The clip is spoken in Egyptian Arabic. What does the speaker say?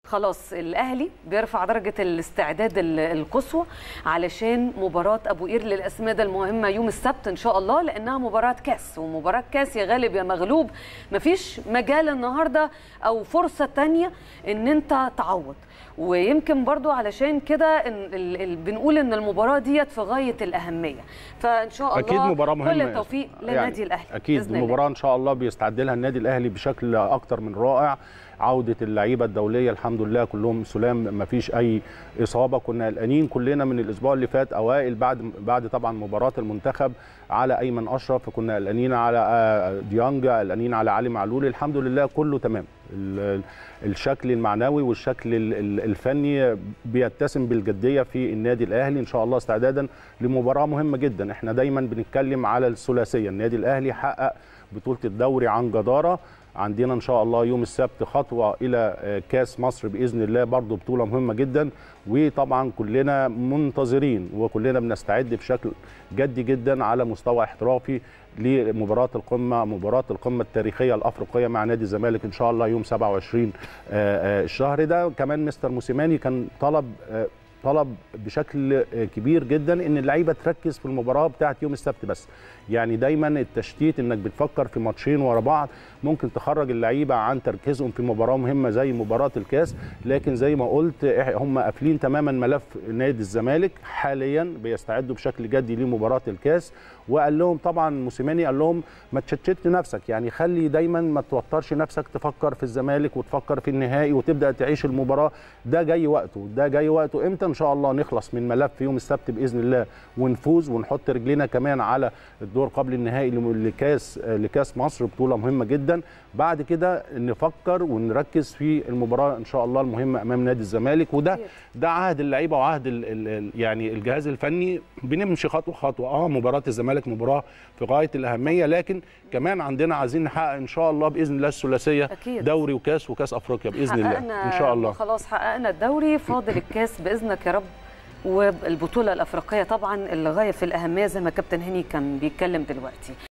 خلاص الاهلي بيرفع درجه الاستعداد ال- القصوى علشان مباراه ابو قير للاسمده المهمه يوم السبت ان شاء الله لانها مباراه كاس ومباراه كاس يا غالب يا مغلوب مفيش مجال النهارده او فرصه تانية ان انت تعوض ويمكن برضو علشان كده إن ال- ال- بنقول ان المباراه ديت في غايه الاهميه فان شاء الله اكيد مباراه مهمه كل التوفيق لنادي يعني الاهلي اكيد بإذن الله. مباراه ان شاء الله بيستعد لها النادي الاهلي بشكل اكتر من رائع عوده اللعيبه الدوليه الحمد لله كلهم سلام ما فيش اي اصابه كنا قلقانين كلنا من الاسبوع اللي فات اوائل بعد بعد طبعا مباراه المنتخب على ايمن اشرف كنا قلقانين على آه، ديانج قلقانين على علي معلول الحمد لله كله تمام ال- ال- الشكل المعنوي والشكل ال- ال- الفني بيتسم بالجديه في النادي الاهلي ان شاء الله استعدادا لمباراه مهمه جدا احنا دايما بنتكلم على الثلاثيه النادي الاهلي حقق بطوله الدوري عن جداره عندنا ان شاء الله يوم السبت خطوه الى آه، كاس مصر باذن الله برضو بطوله مهمه جدا وطبعا كلنا منتظرين وكلنا بنستعد بشكل جدي جدا على مستوى احترافي لمباراه القمه مباراه القمه التاريخيه الافريقيه مع نادي الزمالك ان شاء الله يوم 27 آه، آه، الشهر ده كمان مستر موسيماني كان طلب آه، طلب بشكل آه، كبير جدا ان اللعيبه تركز في المباراه بتاعه يوم السبت بس يعني دايما التشتيت انك بتفكر في ماتشين ورا بعض ممكن تخرج اللعيبه عن تركيزهم في مباراه مهمه زي مباراه الكاس لكن زي ما قلت إح- هم قافلين تماما ملف نادي الزمالك حاليا بيستعدوا بشكل جدي لمباراه الكاس وقال لهم طبعا موسيماني قال لهم ما تشتت نفسك يعني خلي دايما ما توترش نفسك تفكر في الزمالك وتفكر في النهائي وتبدا تعيش المباراه ده جاي وقته ده جاي وقته امتى ان شاء الله نخلص من ملف يوم السبت باذن الله ونفوز ونحط رجلينا كمان على الدور قبل النهائي لم- لكاس لكاس مصر بطوله مهمه جدا بعد كده نفكر ونركز في المباراه ان شاء الله المهمه امام نادي الزمالك وده أكيد. ده عهد اللعيبه وعهد ال ال ال يعني الجهاز الفني بنمشي خطوه خطوه اه مباراه الزمالك مباراه في غايه الاهميه لكن كمان عندنا عايزين نحقق ان شاء الله باذن الله الثلاثيه أكيد. دوري وكاس وكاس افريقيا باذن الله حققنا ان شاء الله خلاص حققنا الدوري فاضل الكاس باذنك يا رب والبطوله الافريقيه طبعا اللي غايه في الاهميه زي ما كابتن هاني كان بيتكلم دلوقتي